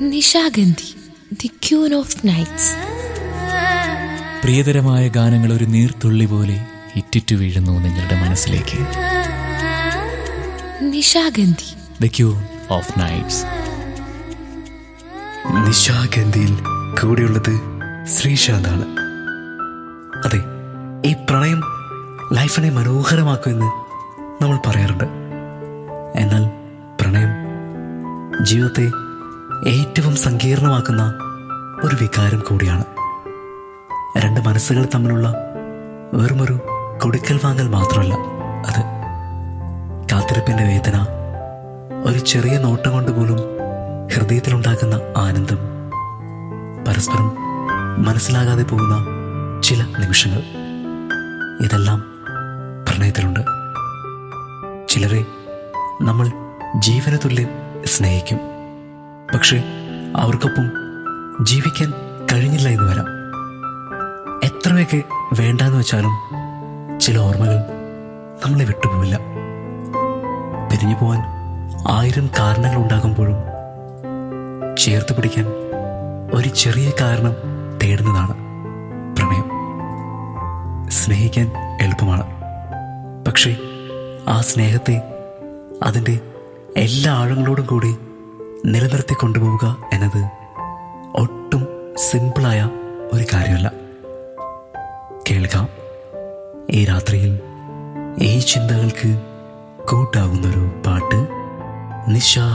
Nishagandhi the queen of nights പ്രിയതരമായ ഗാനങ്ങൾ ഒരു നീർത്തുള്ളി പോലെ ഇറ്റിറ്റു വീഴുന്നു നിങ്ങളുടെ മനസ്സിലേക്ക് Nishagandhi the queen of nights നിശാഗന്ധിയിൽ കൂടെയുള്ളത് ശ്രീശാന്താണ് അതെ ഈ പ്രണയം ലൈഫിനെ മനോഹരമാക്കുമെന്ന് നമ്മൾ പറയാറുണ്ട് എന്നാൽ പ്രണയം ജീവിതത്തെ ഏറ്റവും സങ്കീർണമാക്കുന്ന ഒരു വികാരം കൂടിയാണ് രണ്ട് മനസ്സുകൾ തമ്മിലുള്ള വെറുമൊരു കൊടുക്കൽ വാങ്ങൽ മാത്രമല്ല അത് കാത്തിരിപ്പിന്റെ വേദന ഒരു ചെറിയ നോട്ടം കൊണ്ട് പോലും ഹൃദയത്തിലുണ്ടാക്കുന്ന ആനന്ദം പരസ്പരം മനസ്സിലാകാതെ പോകുന്ന ചില നിമിഷങ്ങൾ ഇതെല്ലാം പ്രണയത്തിലുണ്ട് ചിലരെ നമ്മൾ ജീവന തുല്യം സ്നേഹിക്കും പക്ഷെ അവർക്കൊപ്പം ജീവിക്കാൻ കഴിഞ്ഞില്ല എന്ന് വരാം എത്രയൊക്കെ വേണ്ടാന്ന് വെച്ചാലും ചില ഓർമ്മകൾ നമ്മളെ വിട്ടുപോവില്ല പിരിഞ്ഞു പോവാൻ ആയിരം കാരണങ്ങൾ ഉണ്ടാകുമ്പോഴും ചേർത്ത് പിടിക്കാൻ ഒരു ചെറിയ കാരണം തേടുന്നതാണ് പ്രണയം സ്നേഹിക്കാൻ എളുപ്പമാണ് പക്ഷേ ആ സ്നേഹത്തെ അതിൻ്റെ എല്ലാ ആഴങ്ങളോടും കൂടി നിലനിർത്തി കൊണ്ടുപോവുക എന്നത് ഒട്ടും സിമ്പിളായ ഒരു കാര്യമല്ല കേൾക്കാം ഈ രാത്രിയിൽ ഈ ചിന്തകൾക്ക് കൂട്ടാകുന്നൊരു പാട്ട് നിശാ